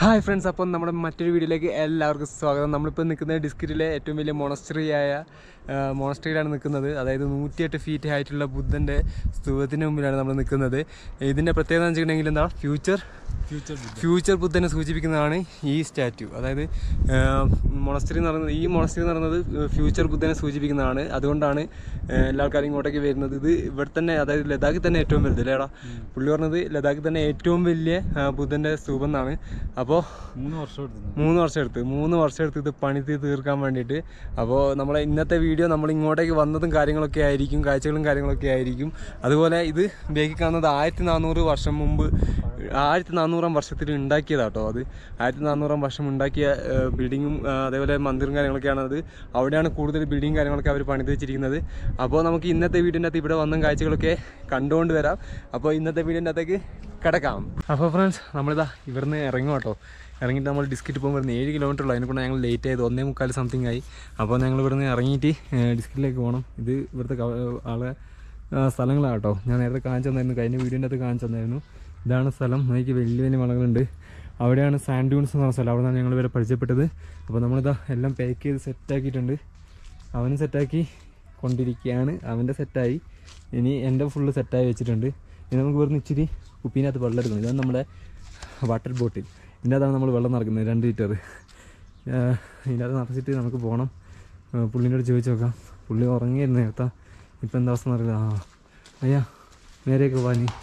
Hi friends അപ്പം നമ്മുടെ മറ്റൊരു വീഡിയോയിലേക്ക് എല്ലാവർക്കും സ്വാഗതം നമ്മളിപ്പോൾ നിൽക്കുന്നത് ഡിസ്കിറ്റിലെ ഏറ്റവും വലിയ മോണസ്ട്രിയായ മോണസ്ട്രിയിലാണ് നിൽക്കുന്നത് അതായത് നൂറ്റിയെട്ട് ഫീറ്റ് ആയിട്ടുള്ള ബുദ്ധൻ്റെ സ്തൂപത്തിന് മുമ്പിലാണ് നമ്മൾ നിൽക്കുന്നത് ഇതിൻ്റെ പ്രത്യേകത എന്ന് വെച്ചിട്ടുണ്ടെങ്കിൽ എന്താ ഫ്യൂച്ചർ ഫ്യൂച്ചർ ഫ്യൂച്ചർ ബുദ്ധനെ സൂചിപ്പിക്കുന്നതാണ് ഈ സ്റ്റാറ്റ്യൂ അതായത് മൊണസ്ട്രി എന്ന് പറയുന്നത് ഈ മൊണസ്ട്രി എന്ന് പറയുന്നത് ഫ്യൂച്ചർ ബുദ്ധനെ സൂചിപ്പിക്കുന്നതാണ് അതുകൊണ്ടാണ് ഏഹ്, എല്ലാ ആൾക്കാരും ഇങ്ങോട്ടേക്ക് വരുന്നത് ഇത് ഇവിടെ തന്നെ അതായത് ലഡാക്കിൽ തന്നെ ഏറ്റവും വലുത് അല്ലേടാ പുള്ളി പറഞ്ഞത് ലഡാക്കിൽ തന്നെ ഏറ്റവും വലിയ ആ, ബുദ്ധൻ്റെ സ്തൂപം എന്നാണ് അപ്പോൾ മൂന്ന് വർഷം എടുത്തു മൂന്ന് വർഷം എടുത്ത് മൂന്ന് വർഷം എടുത്ത് ഇത് പണി തീ- തീർക്കാൻ വേണ്ടിയിട്ട് അപ്പോൾ നമ്മളെ ഇന്നത്തെ വീഡിയോ നമ്മൾ ഇങ്ങോട്ടേക്ക് വന്നതും കാര്യങ്ങളൊക്കെ ആയിരിക്കും കാഴ്ചകളും കാര്യങ്ങളൊക്കെ ആയിരിക്കും അതുപോലെ ഇത് ബേക്കി കാണുന്നത് ആയിരത്തി നാനൂറ് വർഷം മുമ്പ് ആയിരത്തി നാനൂറാം വർഷത്തിൽ ഉണ്ടാക്കിയതാട്ടോ അത് ആയിരത്തി നാനൂറാം വർഷം ഉണ്ടാക്കിയ ബിൽഡിങ്ങും അതേപോലെ മന്ദിറും കാര്യങ്ങളൊക്കെയാണ് അത് അവിടെയാണ് കൂടുതൽ ബിൽഡിങ് കാര്യങ്ങളൊക്കെ അവർ പണിത് വെച്ചിരിക്കുന്നത് അപ്പോൾ നമുക്ക് ഇന്നത്തെ വീടിൻ്റെ അകത്ത് ഇവിടെ വന്ന കാഴ്ചകളൊക്കെ കണ്ടുകൊണ്ട് വരാം അപ്പോൾ ഇന്നത്തെ വീടിൻ്റെ അകത്തേക്ക് കിടക്കാം അപ്പോൾ ഫ്രണ്ട്സ് നമ്മളിതാ ഇവിടുന്ന് ഇറങ്ങും കേട്ടോ ഇറങ്ങിയിട്ട് നമ്മൾ ഡിസ്കിറ്റ് പോകുമ്പോൾ വരുന്ന ഏഴ് കിലോമീറ്റർ ഉള്ളൂ അതിനെക്കൊണ്ട് ഞങ്ങൾ ലേറ്റ് ആയത് ഒന്നേ മുക്കാൽ സംതിങ് ആയി അപ്പോൾ ഞങ്ങൾ ഇവിടുന്ന് ഇറങ്ങിയിട്ട് ഡിസ്കിറ്റിലേക്ക് പോകണം ഇത് ഇവിടുത്തെ ക- ആളെ ആ, സ്ഥലങ്ങളാണ് കേട്ടോ ഞാൻ നേരത്തെ കാണിച്ചു തന്നായിരുന്നു കഴിഞ്ഞ വീഡിയോൻ്റെ അകത്ത് കാണിച്ചു തന്നായിരുന്നു ഇതാണ് സ്ഥലം എനിക്ക് വലിയ വലിയ മലകളുണ്ട് അവിടെയാണ് സാൻഡ് ഡ്യൂൺസ് എന്ന് പറഞ്ഞ സ്ഥലം അവിടെ നിന്നാണ് ഞങ്ങൾ ഇവരെ പരിചയപ്പെട്ടത് അപ്പോൾ നമ്മളിതാ എല്ലാം പാക്ക് ചെയ്ത് സെറ്റാക്കിയിട്ടുണ്ട് അവനും സെറ്റാക്കി കൊണ്ടിരിക്കുകയാണ് അവൻ്റെ സെറ്റായി ഇനി എൻ്റെ ഫുള്ള് സെറ്റായി വെച്ചിട്ടുണ്ട് ഇനി നമുക്ക് ഇവിടുന്ന് ഇച്ചിരി കുപ്പീനകത്ത് വെള്ളം എടുക്കണം ഇതാണ് നമ്മുടെ വാട്ടർ ബോട്ടിൽ ഇതിൻ്റെ അകത്താണ് നമ്മൾ വെള്ളം നിറക്കുന്നത് രണ്ട് ലിറ്റർ ഇതിൻ്റെ അകത്ത് നിറച്ചിട്ട് നമുക്ക് പോകണം പുള്ളിൻ്റെ അടുത്ത് ചോദിച്ചു നോക്കാം പുള്ളി ഉറങ്ങിയായിരുന്നു നേരത്തെ ഇപ്പം എന്താ അവസ്ഥ എന്നറിയില്ല ആ അയ്യാ നേരെയൊക്കെ വാ നീ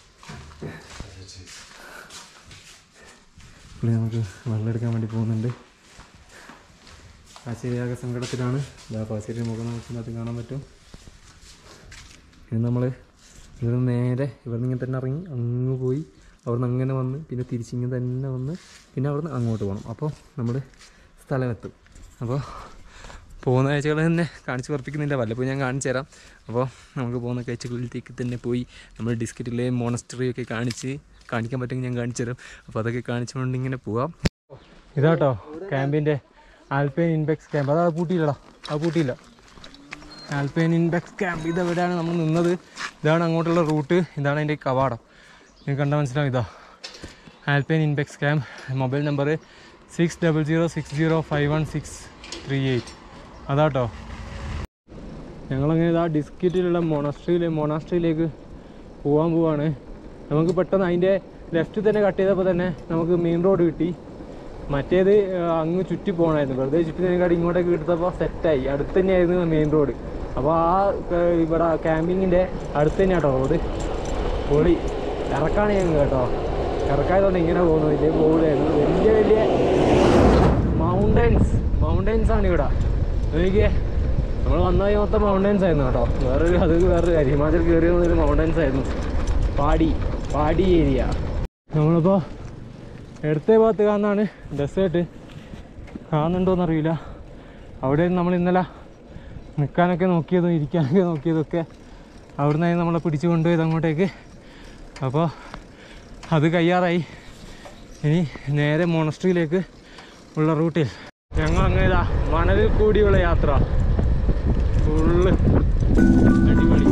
പുള്ളി നമുക്ക് വെള്ളം എടുക്കാൻ വേണ്ടി പോകുന്നുണ്ട് ആശ്ചര്യാകെ സങ്കടത്തിലാണ് ഇതാ പാശ്ചര്യ മുഖം നമുക്ക് ഇതിനകത്ത് കാണാൻ പറ്റും ഇനി നമ്മൾ ഇവിടെ നേരെ ഇവിടെ നിന്ന് ഇങ്ങനെ തന്നെ ഇറങ്ങി അങ്ങ് പോയി അവിടെ നിന്ന് അങ്ങനെ വന്ന് പിന്നെ തിരിച്ചിങ്ങനെ തന്നെ വന്ന് പിന്നെ അവിടെ നിന്ന് അങ്ങോട്ട് പോകണം അപ്പോൾ നമ്മൾ സ്ഥലമെത്തും അപ്പോൾ പോകുന്ന കാഴ്ചകൾ തന്നെ കാണിച്ച് പറപ്പിക്കുന്നില്ല വല്ലപ്പോഴും ഞാൻ കാണിച്ചു തരാം അപ്പോൾ നമുക്ക് പോകുന്ന കാഴ്ചകളിലേക്ക് തന്നെ പോയി നമ്മൾ ഡിസ്കറ്റിലെ മോണസ്റ്ററി ഒക്കെ കാണിച്ച് കാണിക്കാൻ പറ്റുമെങ്കിൽ ഞാൻ കാണിച്ചു തരാം അപ്പോൾ അതൊക്കെ കാണിച്ചുകൊണ്ട് ഇങ്ങനെ പോവാം ഇതാട്ടോ ക്യാമ്പിൻ്റെ ആൽപൈൻ ഇൻബെക്സ് ക്യാമ്പ് അതാ പൂട്ടിയില്ലടാ അത് പൂട്ടിയില്ല ആൽപൈൻ ഇൻബെക്സ് ക്യാമ്പ് ഇതെവിടെയാണ് നമ്മൾ നിന്നത് ഇതാണ് അങ്ങോട്ടുള്ള റൂട്ട് ഇതാണ് അതിൻ്റെ കവാടം നിങ്ങൾക്ക് കണ്ടാൽ മനസ്സിലാവും ഇതാ Alpine Ibex camp mobile number six double zero six zero five one six three eight അതാട്ടോ ഞങ്ങളങ്ങനെ ഇതാ ഡിസ്കിറ്റിലുള്ള മൊണസ്ട്രിയിലെ മൊണാസ്ട്രിയിലേക്ക് പോകാൻ പോവാണ് നമുക്ക് പെട്ടെന്ന് അതിൻ്റെ ലെഫ്റ്റ് തന്നെ കട്ട് ചെയ്തപ്പോൾ തന്നെ നമുക്ക് മെയിൻ റോഡ് കിട്ടി മറ്റേത് ആ, അങ്ങ് ചുറ്റി പോകണമായിരുന്നു വെറുതെ ചുറ്റിനേക്കാട് ഇങ്ങോട്ടേക്ക് എടുത്തപ്പോൾ സെറ്റായി അടുത്ത് തന്നെയായിരുന്നു മെയിൻ റോഡ് അപ്പോൾ ആ ആ, ഇവിടെ ക്യാമ്പിങ്ങിൻ്റെ അടുത്ത് തന്നെയാട്ടോ റോഡ് പൊളി ഇറക്കാണ് ഞങ്ങൾ കേട്ടോ ഇറക്കായതുകൊണ്ട് ഇങ്ങനെ പോകുന്നു വലിയ പോകുകയായിരുന്നു വലിയ വലിയ മൗണ്ടൻസ് മൗണ്ടൻസ് ആണ് ഇവിടെ എനിക്ക് നമ്മൾ വന്ന വഴി മൊത്തം മൗണ്ടൻസ് ആയിരുന്നു കേട്ടോ വേറൊരു അത് വേറൊരു കാര്യം ഹിമാചൽ കയറി വന്നൊരു മൗണ്ടൻസ് ആയിരുന്നു പാടി പാടി ഏരിയ നമ്മളിപ്പോൾ ഇടത്തെ ഭാഗത്ത് കാണുന്നതാണ് ഡെസേർട്ട് കാണുന്നുണ്ടോയെന്ന് അറിയില്ല അവിടെ നമ്മൾ ഇന്നലെ നിൽക്കാനൊക്കെ നോക്കിയതും ഇരിക്കാനൊക്കെ നോക്കിയതൊക്കെ അവിടെ നിന്നായി നമ്മളെ പിടിച്ചു കൊണ്ടുപോയത് അങ്ങോട്ടേക്ക് അപ്പോൾ അത് കയ്യാറായി ഇനി നേരെ മോണസ്ട്രിയിലേക്ക് ഉള്ള റൂട്ടിൽ ഞങ്ങൾ അങ്ങനെ ഇതാ മണലിൽ കൂടിയുള്ള യാത്ര ഫുള്ള് അടിപൊളി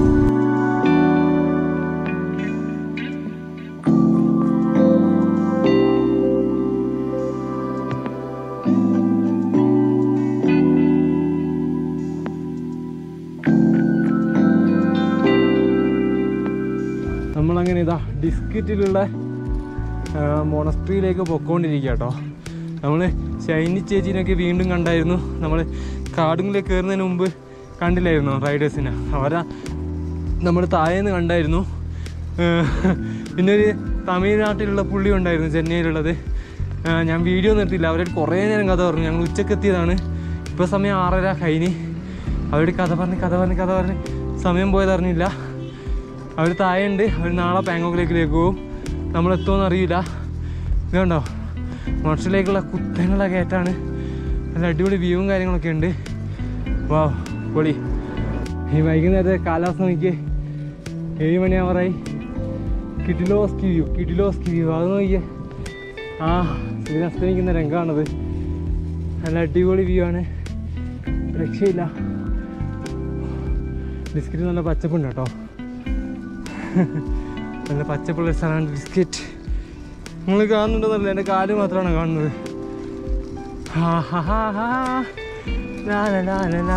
നമ്മളങ്ങനെ ഇതാ ഡിസ്കിറ്റിലുള്ള മൊണസ്ട്രിയിലേക്ക് പൊക്കോണ്ടിരിക്കുക കേട്ടോ നമ്മൾ ഷൈനി ചേച്ചീനൊക്കെ വീണ്ടും കണ്ടായിരുന്നു നമ്മൾ കാടുകളിലേക്ക് കയറുന്നതിന് മുമ്പ് കണ്ടില്ലായിരുന്നു റൈഡേഴ്സിനെ അവരെ നമ്മൾ താഴേന്ന് കണ്ടായിരുന്നു ഏർ പിന്നെ ഒരു തമിഴ്നാട്ടിലുള്ള പുള്ളി ഉണ്ടായിരുന്നു ചെന്നൈയിലുള്ളത് ഏർ ഞാൻ വീഡിയോ നിർത്തിയില്ല അവരോട് കുറേ നേരം കഥ പറഞ്ഞു ഞങ്ങൾ ഉച്ചക്ക് എത്തിയതാണ് ഇപ്പോൾ സമയം ആറര കഴിഞ്ഞ് അവരോട് കഥ പറഞ്ഞ് കഥ പറഞ്ഞ് കഥ പറഞ്ഞ് സമയം പോയത് അറിഞ്ഞില്ല അവർ താഴെയുണ്ട് അവർ നാളെ ബാങ്കോക്കിലേക്കിലേക്ക് പോകും നമ്മൾ എത്തുമെന്ന് അറിയില്ല ഇതുണ്ടോ മനുഷ്യരിലേക്കുള്ള കുത്തനുള്ള കയറ്റാണ് നല്ല അടിപൊളി വ്യൂവും കാര്യങ്ങളൊക്കെ ഉണ്ട് വാ പൊളി ഈ വൈകുന്നേരത്തെ കാലാവസ്ഥ നോക്കിയേ ഏഴ് മണിയാവാറായി കിഡിലോസ്കി വ്യൂ കിഡിലോസ്കി വ്യൂ അത് നോക്കിയേ ആ സൂര്യൻ അസ്തമിക്കുന്ന രംഗമാണത് നല്ല അടിപൊളി വ്യൂ ആണ് രക്ഷയില്ല ബിസ്ക്കറ്റ് നല്ല പച്ചപ്പുണ്ട് കേട്ടോ നല്ല പച്ചപ്പുള്ള ഒരു സ്ഥലമാണ് ബിസ്ക്കറ്റ് നിങ്ങൾ കാണുന്നുണ്ടെന്നല്ല എൻ്റെ കാല് മാത്രമാണ് കാണുന്നത് ഹാ, ഹാ, ഹാ, ഹാ. ലാ, ലാ, ലാ, ലാ, ലാ.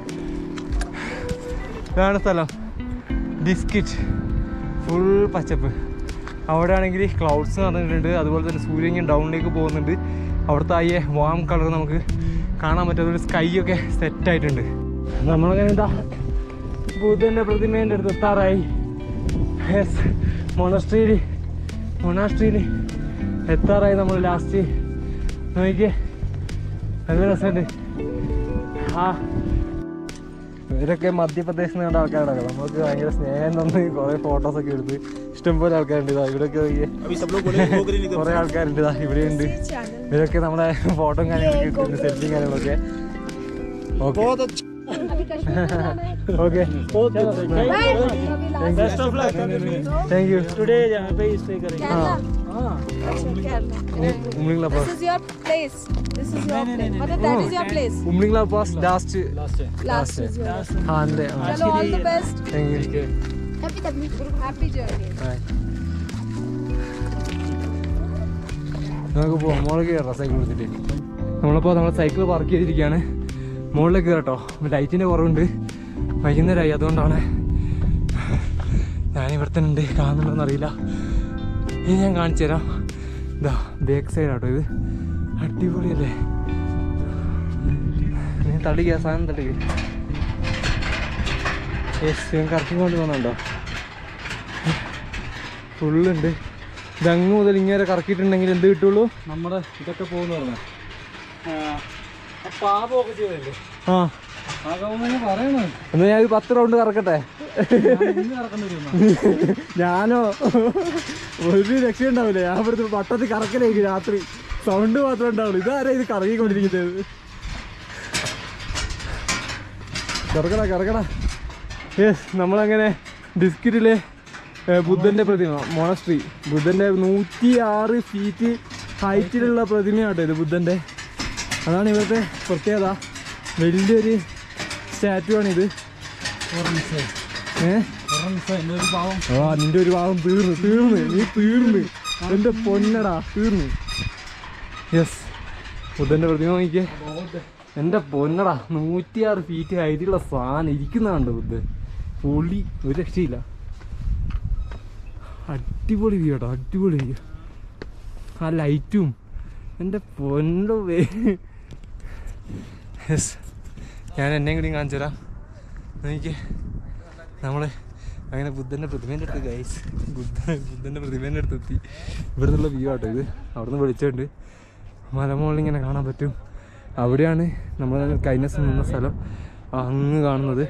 ഇതാണ് സ്ഥലം ഡിസ്കിറ്റ് ഫുൾ പച്ചപ്പ് അവിടെ ആണെങ്കിൽ ക്ലൗഡ്സ് നടന്നിട്ടുണ്ട് അതുപോലെ തന്നെ സൂര്യൻ ഇങ്ങനെ ഡൗണിലേക്ക് പോകുന്നുണ്ട് അവിടുത്തെ ആയ വാം കളർ നമുക്ക് കാണാൻ പറ്റുന്ന സ്കൈ ഒക്കെ സെറ്റായിട്ടുണ്ട് നമ്മളങ്ങനെ എന്താ ബുദ്ധൻ്റെ പ്രതിമേൻ്റെ അടുത്ത് എത്താറായി യെസ് മൊണസ്ട്രിയിൽ മൊണാസ്ട്രിയിൽ എത്താറായി നമ്മൾ ലാസ്റ്റ് നോക്കിയേ നല്ല രസമുണ്ട് ആ ഇവരൊക്കെ മധ്യപ്രദേശിൽ നിന്ന് കണ്ട ആൾക്കാരാണ് നമുക്ക് ഭയങ്കര സ്നേഹം തന്ന് കുറേ ഫോട്ടോസ് ഒക്കെ എടുത്ത് ഇഷ്ടംപോലെ ആൾക്കാരുണ്ട് ഇതാ ഇവിടെയൊക്കെ നോക്കിയേ अभी सब लोग बोले दो ग्रीन കുറേ ആൾക്കാരുണ്ട് ഇതാ ഇവിടെയുണ്ട് ഇവരൊക്കെ നമ്മുടെ ഫോട്ടോയും കാര്യങ്ങളൊക്കെ എടുത്തിട്ടുണ്ട് സെൽഫിയും കാര്യങ്ങളൊക്കെ ഓക്കെ बहुत अच्छा okay best of luck thank you today यहाँ पे स्टे करेंगे हाँ ഉമ്മിംഗ്ല This pass is your place. This is your place. Mother, that is your place. ഉമ്മിംഗ്ല pass last Last is yours. ആ അല്ലേ Hello, all the best. Thank you Happy journey. നമുക്ക് പോവാം മുകളിൽ കയറാം സൈക്കിൾ എടുത്തിട്ട് നമ്മളിപ്പോൾ നമ്മൾ സൈക്കിൾ പാർക്ക് ചെയ്തിരിക്കുകയാണ് മുകളിലേക്ക് കയറട്ടോ ലൈറ്റിൻ്റെ കുറവുണ്ട് വൈകുന്നേരമായി അതുകൊണ്ടാണ് ഞാൻ ഇവിടെ തന്നെ ഉണ്ട് കാണുന്നുണ്ടോന്ന് അറിയില്ല ഇനി ഞാൻ കാണിച്ചു തരാം ഇതാ ബാക്ക് സൈഡ് ആട്ടോ ഇത് അടിപൊളിയല്ലേ നീ തള്ളിക്കുക സാധനം തള്ളിക്കുക യെസ് കറക്കി കൊണ്ട് പോകുന്നുണ്ടോ ഫുള്ളുണ്ട് ഇതങ്ങ് മുതൽ ഇങ്ങനെ കറക്കിയിട്ടുണ്ടെങ്കിൽ എന്ത് കിട്ടുള്ളൂ നമ്മുടെ ഇതൊക്കെ പോകുന്ന പറഞ്ഞു പാപമൊക്കെ ചെയ്തല്ലേ ആ ആകാമെന്ന് പറയണോ എന്നാ ഞാൻ ഒരു പത്ത് റൗണ്ട് കറക്കട്ടെ ഇന്ന് നടക്കേണ്ടി വരുന്ന ഞാനോ ഒരു രക്ഷയുണ്ടാവില്ല ഞാൻ ഇവിടുത്തെ പട്ടത്തിൽ കറക്കലേക്ക് രാത്രി സൗണ്ട് മാത്രമേ ഉണ്ടാവുള്ളൂ ഇതാരാ ഇത് കറങ്ങിക്കൊണ്ടിരിക്കുന്നത് കറക്കട കറക്കട യെസ് നമ്മളങ്ങനെ ബിസ്ക്കറ്റിലെ ബുദ്ധൻ്റെ പ്രതിമ മോണസ്ട്രി ബുദ്ധൻ്റെ നൂറ്റി ആറ് ഫീറ്റ് ഹൈറ്റിലുള്ള പ്രതിമയാട്ടോ ഇത് ബുദ്ധൻ്റെ അതാണ് ഇവിടുത്തെ പ്രത്യേകത വലിയൊരു സ്റ്റാറ്റു ആണിത് ഏഹ് എൻ്റെ ഒരു പാവം ആ നിന്റെ ഒരു ഭാഗം തീർന്നു തീർന്ന് നീ തീർന്ന് എന്റെ പൊന്നടാ തീർന്നു യെസ് ബുദ്ധന്റെ പ്രതിമ നോക്കിയേ എന്റെ പൊന്നടാ നൂറ്റിയാറ് ഫീറ്റ് ഹൈറ്റുള്ള സാധനം ഇരിക്കുന്നതാണ്ട് ബുദ്ധൻ പൊളി ഒരു രക്ഷയില്ല അടിപൊളി വ്യൂ കേട്ടോ അടിപൊളി വ്യൂ ആ ലൈറ്റും എൻ്റെ പൊന്നോ വേ യെസ് ഞാൻ എന്നെയും കൂടി കാണിച്ചു തരാം എനിക്ക് നമ്മൾ അങ്ങനെ ബുദ്ധൻ്റെ പ്രതിമേൻ്റെ അടുത്ത് ഗൈസ് ബുദ്ധ ബുദ്ധൻ്റെ പ്രതിമേൻ്റെ അടുത്ത് എത്തി ഇവിടെ നിന്നുള്ള വ്യൂ ആട്ടോ ഇത് അവിടെ നിന്ന് വിളിച്ചുകൊണ്ട് മലമുകളിൽ ഇങ്ങനെ കാണാൻ പറ്റും അവിടെയാണ് നമ്മൾ കഴിഞ്ഞ ദിവസം നിന്ന സ്ഥലം അങ്ങ് കാണുന്നത്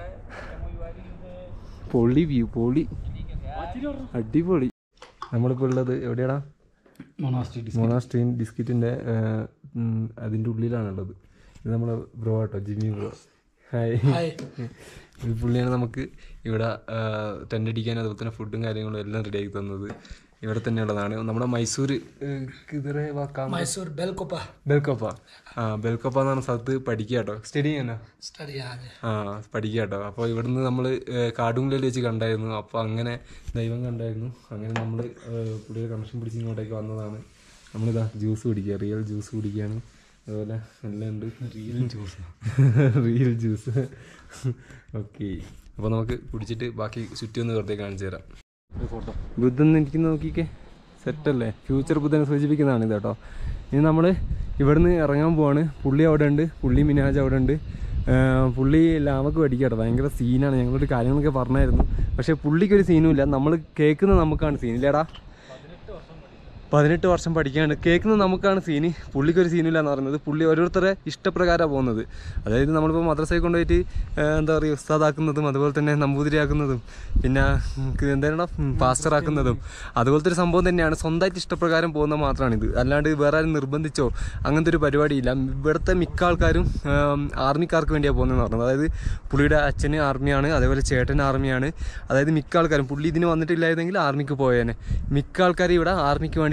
പൊളി വ്യൂ പൊളി അടിപൊളി നമ്മളിപ്പോൾ ഉള്ളത് എവിടെയാടാ മൊണാസ്ട്രി മൊണാസ്ട്രീൻ ബിസ്ക്കറ്റിൻ്റെ അതിൻ്റെ ഉള്ളിലാണുള്ളത് ഇത് നമ്മളെ ബ്രോ ആട്ടോ ജിമ്മി ബ്രോ ഹായ് ഇത് പുള്ളിയാണ് നമുക്ക് ഇവിടെ ടെൻ്റ് അടിക്കാനും അതുപോലെ തന്നെ ഫുഡും കാര്യങ്ങളും എല്ലാം റെഡിയാക്കി തന്നത് ഇവിടെ തന്നെയുള്ളതാണ് നമ്മുടെ മൈസൂർ കിതറെ വാക്കാം മൈസൂർ ബെൽക്കൊപ്പ ബെൽക്കൊപ്പ ആ ബെൽക്കൊപ്പ എന്ന് പറഞ്ഞ സ്ഥലത്ത് പഠിക്കുക കേട്ടോ സ്റ്റഡി ചെയ്യാനോ സ്റ്റഡി ആ പഠിക്കുക കേട്ടോ അപ്പോൾ ഇവിടുന്ന് നമ്മൾ കാടുംകുലയിൽ വെച്ച് കണ്ടായിരുന്നു അപ്പോൾ അങ്ങനെ ദൈവം കണ്ടായിരുന്നു അങ്ങനെ നമ്മൾ പുള്ളിയുടെ കണക്ഷൻ പിടിച്ച് ഇങ്ങോട്ടേക്ക് വന്നതാണ് നമ്മളിതാ ജ്യൂസ് കുടിക്കുക റിയൽ ജ്യൂസ് കുടിക്കുകയാണ് അതുപോലെ എല്ലാം ഉണ്ട് real juice real juice okay അപ്പോൾ നമുക്ക് കുടിച്ചിട്ട് ബാക്കി ചുറ്റി ഒന്ന് വെറുതെ കാണിച്ചു തരാം ഫോട്ടോ ബുദ്ധൻ എനിക്ക് നോക്കിക്കേ സെറ്റല്ലേ ഫ്യൂച്ചർ ബുദ്ധനെ സൂചിപ്പിക്കുന്നതാണ് ഇത് കേട്ടോ ഇനി നമ്മൾ ഇവിടുന്ന് ഇറങ്ങാൻ പോവാണ് പുള്ളി അവിടെ ഉണ്ട് പുള്ളി മിനാജ് അവിടെ ഉണ്ട് ആ, പുള്ളി ലാമക്ക് പഠിക്കുക കേട്ടോ ഭയങ്കര സീനാണ് ഞങ്ങളൊരു കാര്യങ്ങളൊക്കെ പറഞ്ഞായിരുന്നു പക്ഷേ പുള്ളിക്കൊരു സീനും ഇല്ല നമ്മൾ കേൾക്കുന്നത് നമുക്കാണ് സീൻ ഇല്ലേടാ പതിനെട്ട് വർഷം പഠിക്കാണ്ട് കേൾക്കുന്നത് നമുക്കാണ് സീന് പുള്ളിക്കൊരു സീനില്ല എന്ന് പറയുന്നത് പുള്ളി ഓരോരുത്തരെ ഇഷ്ടപ്രകാരമാണ് പോകുന്നത് അതായത് നമ്മളിപ്പോൾ മദ്രസയിൽ കൊണ്ടുപോയിട്ട് ആ, എന്താ പറയുക ഉസ്താദാക്കുന്നതും അതുപോലെ തന്നെ നമ്പൂതിരിയാക്കുന്നതും പിന്നെ എന്താണ് പാസ്റ്ററാക്കുന്നതും അതുപോലത്തെ ഒരു സംഭവം തന്നെയാണ് സ്വന്തമായിട്ട് ഇഷ്ടപ്രകാരം പോകുന്നത് മാത്രമാണിത് അല്ലാണ്ട് വേറെ ആരും നിർബന്ധിച്ചോ അങ്ങനത്തെ ഒരു പരിപാടിയില്ല ഇവിടുത്തെ മിക്ക ആൾക്കാരും ആം, ആർമിക്കാർക്ക് വേണ്ടിയാണ് പോകുന്നതെന്ന് പറഞ്ഞത് അതായത് പുള്ളിയുടെ അച്ഛന് ആർമിയാണ് അതേപോലെ ചേട്ടൻ ആർമിയാണ് അതായത് മിക്ക ആൾക്കാരും പുള്ളി ഇതിന് വന്നിട്ടില്ലായിരുന്നെങ്കിൽ ആർമിക്ക് പോയേനെ മിക്ക ആൾക്കാരും ഇവിടെ ആർമിക്ക് വേണ്ടിയിട്ട്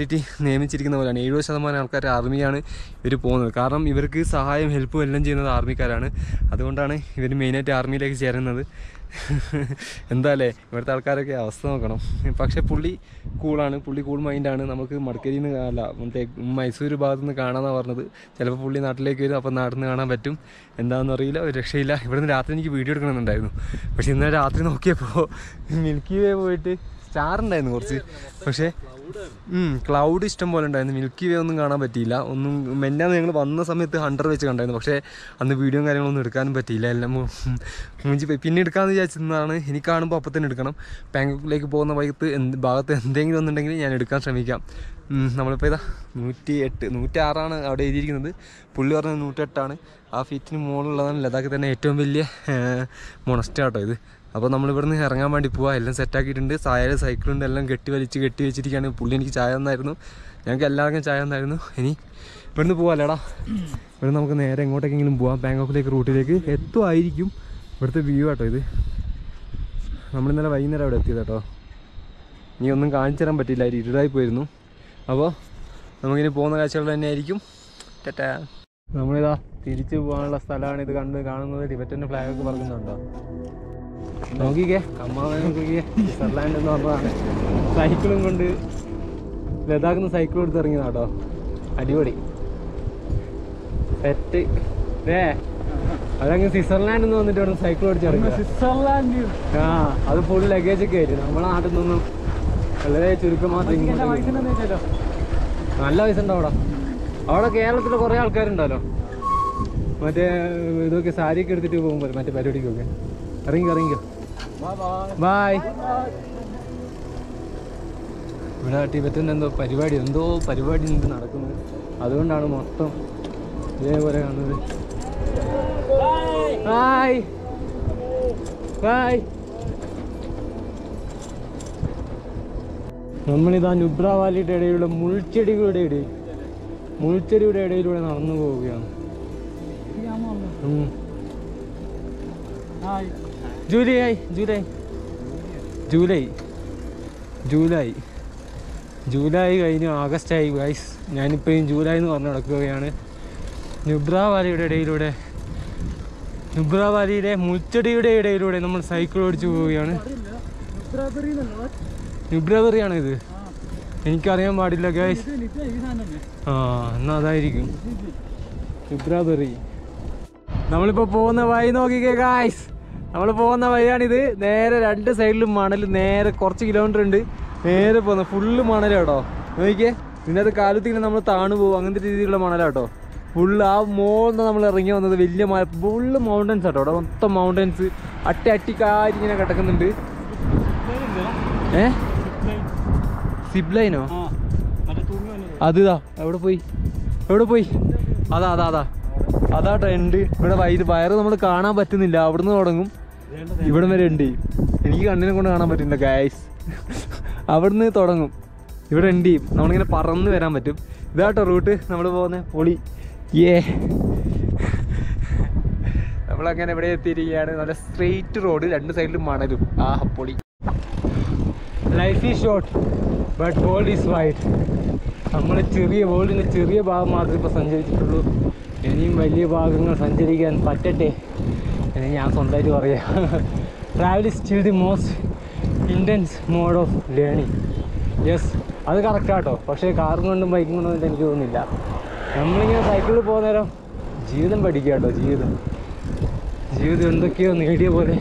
സെക്യൂരിറ്റി നിയമിച്ചിരിക്കുന്ന പോലെയാണ് എഴുപത് ശതമാനം ആൾക്കാർ ആർമിയാണ് ഇവർ പോകുന്നത് കാരണം ഇവർക്ക് സഹായം ഹെൽപ്പും എല്ലാം ചെയ്യുന്നത് ആർമിക്കാരാണ് അതുകൊണ്ടാണ് ഇവർ മെയിനായിട്ട് ആർമിയിലേക്ക് ചേരുന്നത് എന്താല്ലേ ഇവിടുത്തെ ആൾക്കാരൊക്കെ അവസ്ഥ നോക്കണം പക്ഷേ പുള്ളി കൂളാണ് പുള്ളി കൂൾ മൈൻഡാണ് നമുക്ക് മടക്കരിയിൽ നിന്ന് അല്ല മറ്റേ മൈസൂർ ഭാഗത്തു നിന്ന് കാണാമെന്നാണ് പറഞ്ഞത് ചിലപ്പോൾ പുള്ളി നാട്ടിലേക്ക് വരും അപ്പോൾ നാട്ടിൽ നിന്ന് കാണാൻ പറ്റും എന്താണെന്ന് അറിയില്ല ഒരു രക്ഷയില്ല ഇവിടുന്ന് രാത്രി എനിക്ക് വീഡിയോ എടുക്കണമെന്നുണ്ടായിരുന്നു പക്ഷേ ഇന്നലെ രാത്രി നോക്കിയപ്പോൾ മിൽക്കി വേ പോയിട്ട് സ്റ്റാർ ഉണ്ടായിരുന്നു കുറച്ച് പക്ഷേ ക്ലൗഡ് ഇഷ്ടം പോലെ ഉണ്ടായിരുന്നു മിൽക്കി വേ ഒന്നും കാണാൻ പറ്റിയില്ല ഒന്നും മെന്നാന്ന് ഞങ്ങൾ വന്ന സമയത്ത് ഹൺഡ്രഡ് വെച്ച് കണ്ടായിരുന്നു പക്ഷേ അന്ന് വീഡിയോയും കാര്യങ്ങളൊന്നും എടുക്കാനും പറ്റിയില്ല എല്ലാം മു- മുഞ്ചി പോയി പിന്നെ എടുക്കാമെന്ന് വിചാരിച്ചിരുന്നതാണ് എനിക്ക് കാണുമ്പോൾ അപ്പം തന്നെ എടുക്കണം ബാങ്കോക്കിലേക്ക് പോകുന്ന വൈകത്ത് എന്ത് ഭാഗത്ത് എന്തെങ്കിലും ഒന്നുണ്ടെങ്കിൽ ഞാൻ എടുക്കാൻ ശ്രമിക്കാം ഉം, നമ്മളിപ്പോൾ ഇതാ നൂറ്റി എട്ട് നൂറ്റി ആറാണ് അവിടെ എഴുതിയിരിക്കുന്നത് പുള്ളി പറഞ്ഞത് നൂറ്റെട്ടാണ് ആ ഫീറ്റിന് മുകളിലുള്ളതാണ് ലഡാക്കിൽ തന്നെ ഏറ്റവും വലിയ മൊണസ്റ്റ കേട്ടോ ഇത് അപ്പോൾ നമ്മളിവിടുന്ന് ഇറങ്ങാൻ വേണ്ടി പോവാം എല്ലാം സെറ്റാക്കിയിട്ടുണ്ട് സായാല സൈക്കിളുണ്ട് എല്ലാം കെട്ടി വലിച്ച് കെട്ടി വെച്ചിരിക്കുകയാണ് പുള്ളി എനിക്ക് ചായ തന്നായിരുന്നു ഞങ്ങൾക്ക് എല്ലാവർക്കും ചായ തന്നായിരുന്നു ഇനി ഇവിടുന്ന് പോവാല്ലേടാ ഇവിടുന്ന് നമുക്ക് നേരെ എങ്ങോട്ടേക്കെങ്കിലും പോവാം ബാങ്കോക്കിലേക്ക് റൂട്ടിലേക്ക് എത്തുമായിരിക്കും ഇവിടുത്തെ വ്യൂ കേട്ടോ ഇത് നമ്മളിന്നലെ വൈകുന്നേരം അവിടെ എത്തിയത് കേട്ടോ ഇനി ഒന്നും കാണിച്ചു തരാൻ പറ്റില്ല ഒരു ഇരുടായി പോയിരുന്നു അപ്പോൾ നമുക്കിനി പോകുന്ന കാഴ്ചകൾ തന്നെയായിരിക്കും ടാറ്റാ നമ്മളിതാ തിരിച്ചു പോകാനുള്ള സ്ഥലമാണ് ഇത് കണ്ട് കാണുന്നത് ടിബറ്റൻ്റെ ഫ്ലാഗ് ഒക്കെ പറക്കുന്നുണ്ടോ നോക്കിക്കേ അമ്മാവനെ നോക്കിക്കേ സ്വിറ്റ്സർലാൻഡ് എന്ന് പറഞ്ഞതാണ് സൈക്കിളും കൊണ്ട് ലഡാക്കിൽ നിന്ന് സൈക്കിൾ എടുത്ത് ഇറങ്ങിയതാട്ടോ അടിപൊളി സെറ്റ് ഏ അതങ്ങ് സ്വിറ്റ്സർലാൻഡ് എന്ന് വന്നിട്ട് ഇവിടെ സൈക്കിൾ ഓടിച്ച് ഇറങ്ങുക സ്വിറ്റ്സർലാൻഡ് ആ അത് ഫുൾ ലഗേജ് ഒക്കെ ആയിട്ട് നമ്മളെ നാട്ടിൽ നിന്നും വളരെ ചുരുക്കം മാത്രം ഇങ്ങോട്ട് വരും. നല്ല പൈസ ഉണ്ടോ അവിടെ അവിടെ കേരളത്തിൽ കുറേ ആൾക്കാരുണ്ടല്ലോ മറ്റേ ഇതൊക്കെ സാരിയൊക്കെ എടുത്തിട്ട് പോകുമ്പോൾ മറ്റേ പരിപാടിക്കൊക്കെ ഇറങ്ങിക്കോ ഇറങ്ങിക്കോ ബായ് ഇവിടെ ടിബറ്റിൻ്റെ എന്തോ പരിപാടി എന്തോ പരിപാടി ഉണ്ട് നടക്കുന്നത് അതുകൊണ്ടാണ് മൊത്തം ഇതേപോലെ കാണുന്നത് ബായ് ബായ് നമ്മളിതാ നുബ്ര വാലിയുടെ ഇടയിലുള്ള മുൾച്ചെടികളുടെ ഇടയിൽ മുൾച്ചെടിയുടെ ഇടയിലൂടെ നടന്നു പോവുകയാണ് ഉം. ജൂലൈ ആയി ജൂലൈ ജൂലൈ ജൂലൈ ജൂലൈ കഴിഞ്ഞു ആഗസ്റ്റ് ആയി ഗൈസ് ഞാനിപ്പോഴും ജൂലൈ എന്ന് പറഞ്ഞ് നടക്കുകയാണ് നുബ്ര വാലിയുടെ ഇടയിലൂടെ നുബ്ര വാലിയുടെ മുൾച്ചെടിയുടെ ഇടയിലൂടെ നമ്മൾ സൈക്കിൾ ഓടിച്ചു പോവുകയാണ് നുബ്രബറിയാണ് ഇത് എനിക്കറിയാൻ പാടില്ല ഗൈസ് ആ എന്നാ അതായിരിക്കും നുബ്രബറി നമ്മളിപ്പോൾ പോകുന്ന വഴി നോക്കിക്കേ ഗായ്സ് നമ്മൾ പോകുന്ന വഴിയാണിത് നേരെ രണ്ട് സൈഡിലും മണൽ നേരെ കുറച്ച് കിലോമീറ്റർ ഉണ്ട് നേരെ പോകുന്ന ഫുള്ള് മണലാട്ടോ നോക്കിക്കേ ഇതിനകത്ത് കാലത്ത് ഇങ്ങനെ നമ്മൾ താണു പോകും അങ്ങനത്തെ രീതിയിലുള്ള മണലാട്ടോ ഫുള്ള് ആ മോളിൽ നമ്മൾ ഇറങ്ങി വന്നത് വലിയ മല ഫുള്ള് മൗണ്ടൻസ് ആട്ടോ അവിടെ മൊത്തം മൗണ്ടൻസ് അട്ടി അട്ടിക്കാരി ഇങ്ങനെ കിടക്കുന്നുണ്ട് ഏ സിബ് ലൈനോ അതിതാ എവിടെ പോയി എവിടെ പോയി അതാ അതാ അതാ അതാ ട്രെൻഡ് ഇവിടെ വൈദ്യ വയറ് നമ്മൾ കാണാൻ പറ്റുന്നില്ല അവിടുന്ന് തുടങ്ങും ഇവിടം വരെ ഉണ്ട് എനിക്ക് കണ്ണിനെ കൊണ്ട് കാണാൻ പറ്റില്ല ഗായ്സ് അവിടുന്ന് തുടങ്ങും ഇവിടെ ഉണ്ട് നമ്മളിങ്ങനെ പറന്ന് വരാൻ പറ്റും ഇതാട്ടോ റൂട്ട് നമ്മൾ പോകുന്ന പൊളി ഏ നമ്മളങ്ങനെ ഇവിടെ എത്തിയിരിക്കുകയാണ് നല്ല സ്ട്രെയിറ്റ് റോഡ് രണ്ട് സൈഡിലും മണലും ആ പൊളി life is short but world is wide നമ്മൾ ചെറിയ വേൾഡിൻ്റെ ചെറിയ ഭാഗം മാത്രമേ ഇപ്പോൾ സഞ്ചരിച്ചിട്ടുള്ളൂ ഇനിയും വലിയ ഭാഗങ്ങൾ സഞ്ചരിക്കാൻ പറ്റട്ടെ എന്ന് ഞാൻ സ്വന്തമായിട്ട് പറയാം travel is still the most intense mode of learning yes അത് കറക്റ്റാട്ടോ പക്ഷേ കാറും കൊണ്ടും ബൈക്കും കൊണ്ടും ഒന്നും എനിക്ക് തോന്നുന്നില്ല നമ്മളിങ്ങനെ സൈക്കിളിൽ പോകുന്ന നേരം ജീവിതം പഠിക്കുക കേട്ടോ ജീവിതം ജീവിതം എന്തൊക്കെയോ നേടിയ പോലെ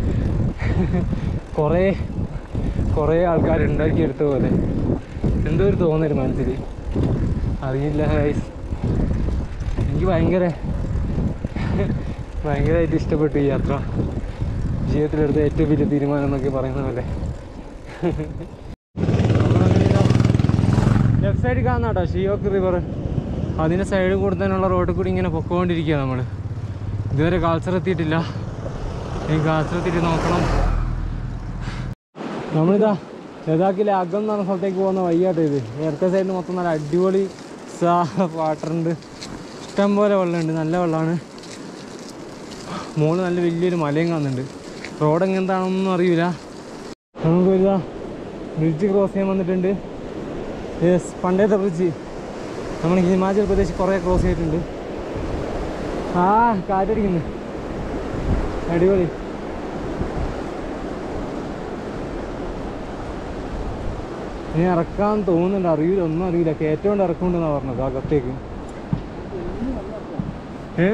കുറേ കുറേ ആൾക്കാർ ഉണ്ടാക്കിയെടുത്ത പോലെ എന്തോ ഒരു തോന്നല് മനസ്സിൽ അറിയില്ല ഗൈസ് എനിക്ക് ഭയങ്കര ഭയങ്കരമായിട്ട് ഇഷ്ടപ്പെട്ടു ഈ യാത്ര ജീവിതത്തിലെടുത്ത ഏറ്റവും വലിയ തീരുമാനം എന്നൊക്കെ പറയുന്ന പോലെ ലെഫ്റ്റ് സൈഡിൽ കാണുന്ന കേട്ടോ ഷിയോക്ക് റിവർ അതിൻ്റെ സൈഡിൽ കൂടെ തന്നെയുള്ള റോഡിൽ കൂടി ഇങ്ങനെ പൊക്കോണ്ടിരിക്കുക നമ്മൾ ഇതുവരെ കാൽച്ചർ എത്തിയിട്ടില്ല ഇനി കാൽച്ചർ എത്തിയിട്ട് നോക്കണം നമ്മളിതാ ലഡാക്കിലെ അകം എന്ന് പറഞ്ഞ സ്ഥലത്തേക്ക് പോകുന്ന വയ്യാട്ടോ ഇത് ഇടത്തെ സൈഡിൽ മൊത്തം നല്ല അടിപൊളി സാ വാട്ടറുണ്ട് ഇഷ്ടം പോലെ വെള്ളമുണ്ട് നല്ല വെള്ളമാണ് മോള് നല്ല വലിയൊരു മലയും കാണുന്നുണ്ട് റോഡ് എങ്ങനത്താണെന്നൊന്നും അറിയില്ല നമുക്ക് ഇതാ ബ്രിഡ്ജ് ക്രോസ് ചെയ്യാൻ വന്നിട്ടുണ്ട് യെസ് പണ്ടത്തെ ബ്രിഡ്ജ് നമ്മൾ ഹിമാചൽ പ്രദേശ് കുറേ ക്രോസ് ചെയ്തിട്ടുണ്ട് ആ കാറ്റടിക്കുന്നു അടിപൊളി ഇനി ഇറക്കാൻ തോന്നുന്നുണ്ട് അറിയില്ല ഒന്നും അറിയില്ല കയറ്റോണ്ട് ഇറക്കുന്നുണ്ടെന്നാ പറഞ്ഞത് അകത്തേക്ക് ഏ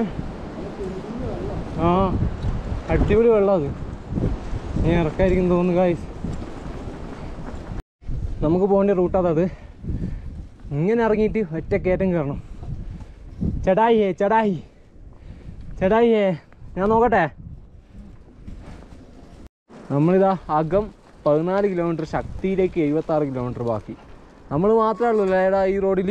ആ അടിപൊളി വെള്ളം അത് ഇനി ഇറക്കായിരിക്കും തോന്നുന്നു ഗായ്സ് നമുക്ക് പോകേണ്ട റൂട്ടാണ് അത് ഇങ്ങനെ ഇറങ്ങിയിട്ട് ഒറ്റ കയറ്റം കയറണം ചടായിയേ ചടായി ചടായിയേ ഞാൻ നോക്കട്ടെ നമ്മളിതാ അകം പതിനാല് കിലോമീറ്റർ ശക്തിയിലേക്ക് എഴുപത്തി ആറ് കിലോമീറ്റർ ബാക്കി നമ്മൾ മാത്രമേ ഉള്ളൂ അല്ലേടാ ഈ റോഡിൽ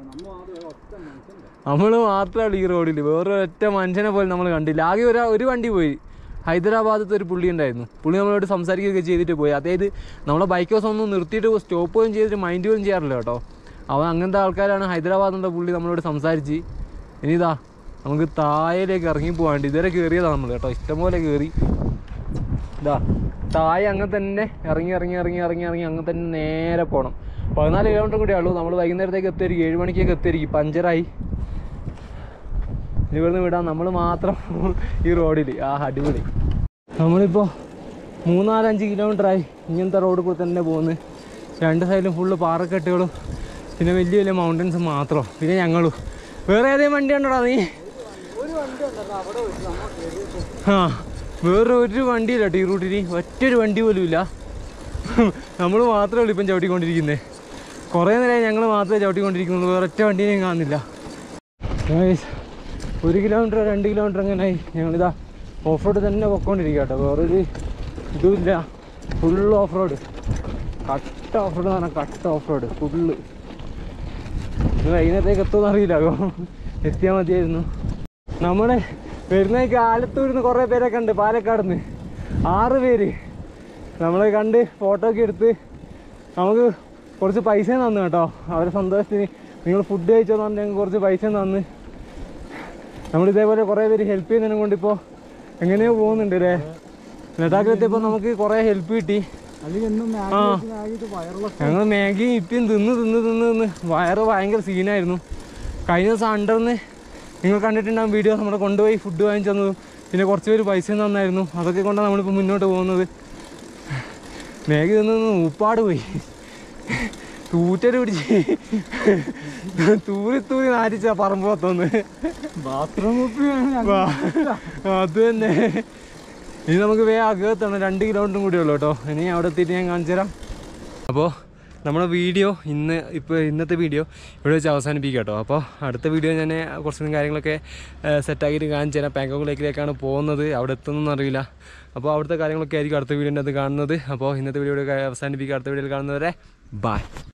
നമ്മൾ മാത്രമേ ഉള്ളൂ ഈ റോഡിൽ വേറെ ഒറ്റ മനുഷ്യനെ പോലും നമ്മൾ കണ്ടില്ല ആകെ ഒരു ഒരു വണ്ടി പോയി ഹൈദരാബാദത്തെ ഒരു പുള്ളി ഉണ്ടായിരുന്നു പുള്ളി നമ്മളോട് സംസാരിക്കുകയൊക്കെ ചെയ്തിട്ട് പോയി അതായത് നമ്മളെ ബൈക്ക് ഹൗസ് ഒന്നും നിർത്തിയിട്ട് സ്റ്റോപ്പ് പോലും ചെയ്തിട്ട് മൈൻഡ് പോലും ചെയ്യാറില്ല കേട്ടോ അവൻ അങ്ങനത്തെ ആൾക്കാരാണ് ഹൈദരാബാദിൻ്റെ പുള്ളി നമ്മളോട് സംസാരിച്ച് ഇനിതാ നമുക്ക് താഴേലേക്ക് ഇറങ്ങി പോകാണ്ട് ഇതുവരെ കയറിയതാണ് നമ്മൾ കേട്ടോ ഇഷ്ടംപോലെ കയറി ഇതാ താഴെ അങ്ങനെ തന്നെ ഇറങ്ങി ഇറങ്ങി ഇറങ്ങി ഇറങ്ങി ഇറങ്ങി അങ്ങനെ തന്നെ നേരെ പോകണം പതിനാല് കിലോമീറ്റർ കൂടിയേ ഉള്ളൂ നമ്മൾ വൈകുന്നേരത്തേക്ക് എത്തിയിരിക്കും ഏഴ് മണിക്കൊക്കെ എത്തിയിരിക്കും പഞ്ചറായി ഇവിടുന്ന് വിടാം നമ്മൾ മാത്രം ഈ റോഡിൽ ആ അടിപൊളി നമ്മളിപ്പോൾ മൂന്നാലഞ്ച് കിലോമീറ്ററായി ഇങ്ങനത്തെ റോഡിൽ കൂടെ തന്നെ പോകുന്നത് രണ്ട് സൈഡിലും ഫുള്ള് പാറക്കെട്ടുകളും പിന്നെ വലിയ വലിയ മൗണ്ടൻസ് മാത്രം പിന്നെ ഞങ്ങളും വേറെ ഏതെങ്കിലും വണ്ടി ഉണ്ടോടാ നീ ആ വേറെ ഒരു വണ്ടിയില്ല കേട്ടോ ഈ റൂട്ടിൽ ഒറ്റൊരു വണ്ടി പോലും ഇല്ല നമ്മൾ മാത്രമേ ഉള്ളൂ ഇപ്പം ചവിട്ടിക്കൊണ്ടിരിക്കുന്നത് കുറേ നേരമായി ഞങ്ങൾ മാത്രമേ ചവിട്ടിക്കൊണ്ടിരിക്കുന്നുള്ളൂ വേറെ ഒറ്റ വണ്ടിയെയും കാണുന്നില്ല Guys, ഒരു കിലോമീറ്റർ രണ്ട് കിലോമീറ്റർ അങ്ങനെയായി ഞങ്ങളിതാ ഓഫ് റോഡ് തന്നെ പൊക്കോണ്ടിരിക്കുക കേട്ടോ വേറൊരു ഇതുമില്ല ഫുൾ ഓഫ് റോഡ് കട്ട ഓഫ് റോഡ് എന്ന് പറഞ്ഞാൽ കട്ട ഓഫ് റോഡ് ഫുള്ള് ഇത് വൈകുന്നേരത്തേക്ക് എത്തുമെന്ന് അറിയില്ല എത്തിയാൽ മതിയായിരുന്നു നമ്മുടെ വരുന്നേക്ക് ആലത്തൂരിൽ നിന്ന് കുറേ പേരൊക്കെ ഉണ്ട് പാലക്കാട് നിന്ന് ആറ് പേര് നമ്മളെ കണ്ട് ഫോട്ടോ ഒക്കെ എടുത്ത് നമുക്ക് കുറച്ച് പൈസ തന്നു കേട്ടോ അവരെ സന്തോഷത്തിന് നിങ്ങൾ ഫുഡ് കഴിച്ചോന്ന് പറഞ്ഞ് ഞങ്ങൾക്ക് കുറച്ച് പൈസ തന്ന് നമ്മൾ ഇതേപോലെ കുറേ പേര് ഹെൽപ്പ് ചെയ്യുന്നതിനെ കൊണ്ട് ഇപ്പോൾ എങ്ങനെയോ പോകുന്നുണ്ട് അല്ലേ ലഡാക്കിലെത്തിയപ്പോൾ നമുക്ക് കുറേ ഹെൽപ്പ് കിട്ടി ആ ഞങ്ങൾ മാഗിയും ഇപ്പിയും തിന്ന് തിന്ന് തിന്ന് തിന്ന് വയറ് ഭയങ്കര സീനായിരുന്നു കഴിഞ്ഞ ദിവസം അണ്ടർന്ന് നിങ്ങൾ കണ്ടിട്ടുണ്ടാകും വീഡിയോ നമ്മുടെ കൊണ്ടുപോയി ഫുഡ് വാങ്ങിച്ചു തന്നതും പിന്നെ കുറച്ച് പേര് പൈസ തന്നായിരുന്നു അതൊക്കെ കൊണ്ടാണ് നമ്മളിപ്പോൾ മുന്നോട്ട് പോകുന്നത് മാഗി തിന്ന് തിന്ന് ഉപ്പാട് പോയി തൂറ്റര് പിടിച്ച് തൂരി തൂരി നാരിച്ച പറമ്പ് പത്തൊന്ന് ബാത്റൂം അത് തന്നെ ഇനി നമുക്ക് വേ അകത്താണ് രണ്ട് കിലോമീറ്ററും കൂടി ഉള്ളൂ കേട്ടോ ഇനി അവിടെ എത്തിയിട്ട് ഞാൻ കാണിച്ചു തരാം അപ്പോൾ നമ്മുടെ വീഡിയോ ഇന്ന് ഇപ്പോൾ ഇന്നത്തെ വീഡിയോ ഇവിടെ വെച്ച് അവസാനിപ്പിക്കുക കേട്ടോ അപ്പോൾ അടുത്ത വീഡിയോ ഞാൻ കുറച്ചും കാര്യങ്ങളൊക്കെ സെറ്റാക്കിയിട്ട് കാണിച്ചു തരാം പാങ്കോക്ക് ലേക്കിലേക്കാണ് പോകുന്നത് അവിടെ എത്തുന്നൊന്നും അറിയില്ല അപ്പോൾ അവിടുത്തെ കാര്യങ്ങളൊക്കെ ആയിരിക്കും അടുത്ത വീഡിയോൻ്റെ അത് കാണുന്നത് അപ്പോൾ ഇന്നത്തെ വീഡിയോ ഇവിടെ അവസാനിപ്പിക്കുക അടുത്ത വീഡിയോയിൽ കാണുന്നവരെ ബൈ